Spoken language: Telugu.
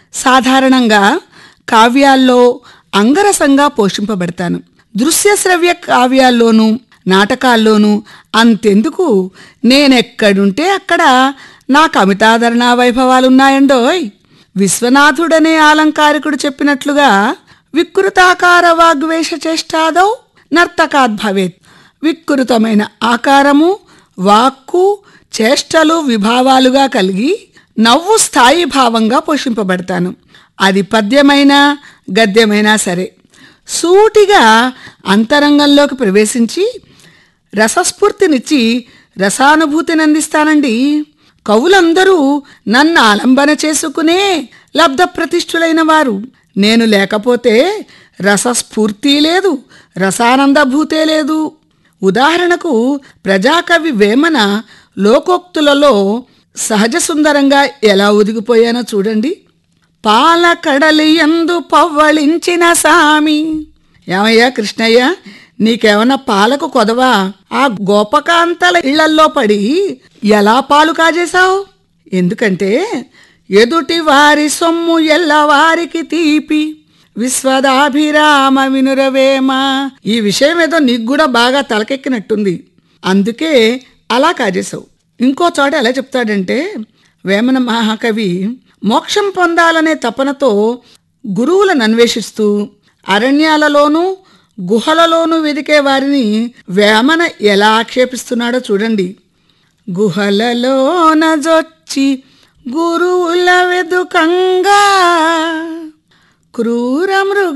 సాధారణంగా కావ్యాల్లో అంగరసంగా పోషింపబడతాను దృశ్య శ్రవ్య కావ్యాల్లోనూ నాటకాల్లోనూ అంతెందుకు నేనెక్కడుంటే అక్కడ నాకు అమితాదరణ వైభవాలున్నాయండోయ్ విశ్వనాథుడనే ఆలంకారికుడు చెప్పినట్లుగా వికృతాకార వాగ్వేష చేష్టాదౌ నర్తకాద్భవేత్ వికృతమైన ఆకారము వాక్కు చేష్టలు విభావాలుగా కలిగి నవ్వు స్థాయి భావంగా పోషింపబడతాను అది పద్యమైనా గద్యమైనా సరే సూటిగా అంతరంగంలోకి ప్రవేశించి రసస్ఫూర్తినిచ్చి రసానుభూతిని అందిస్తానండి కవులందరూ నన్ను ఆలంబన చేసుకునే లబ్ధ ప్రతిష్ఠులైన వారు నేను లేకపోతే రసస్ఫూర్తి లేదు రసానందభూతే లేదు ఉదాహరణకు ప్రజాకవి వేమన లోకోక్తులలో సహజ సుందరంగా ఎలా ఒదిగిపోయానో చూడండి పాలకడలి ఎందు పవ్వళించిన సామి ఏమయ్యా కృష్ణయ్య నీకేమన్నా పాలకు కొదవా ఆ గోపకాంతల ఇళ్లల్లో పడి ఎలా పాలు కాజేశావు ఎందుకంటే ఎదుటి వారి సొమ్ము ఎల్లవారికి తీపి విశ్వదాభిరామ వినురవేమ ఈ విషయం ఏదో నీకు కూడా బాగా తలకెక్కినట్టుంది అందుకే అలా కాజేశావు ఇంకో చోట ఎలా చెప్తాడంటే వేమన మహాకవి మోక్షం పొందాలనే తపనతో గురువులను అన్వేషిస్తూ అరణ్యాలలోనూ గుహలలోనూ వెదికే వారిని వేమన ఎలా ఆక్షేపిస్తున్నాడో చూడండి గుహలలోన జొచ్చి గురువుల వెదుకంగా క్రూర మృగ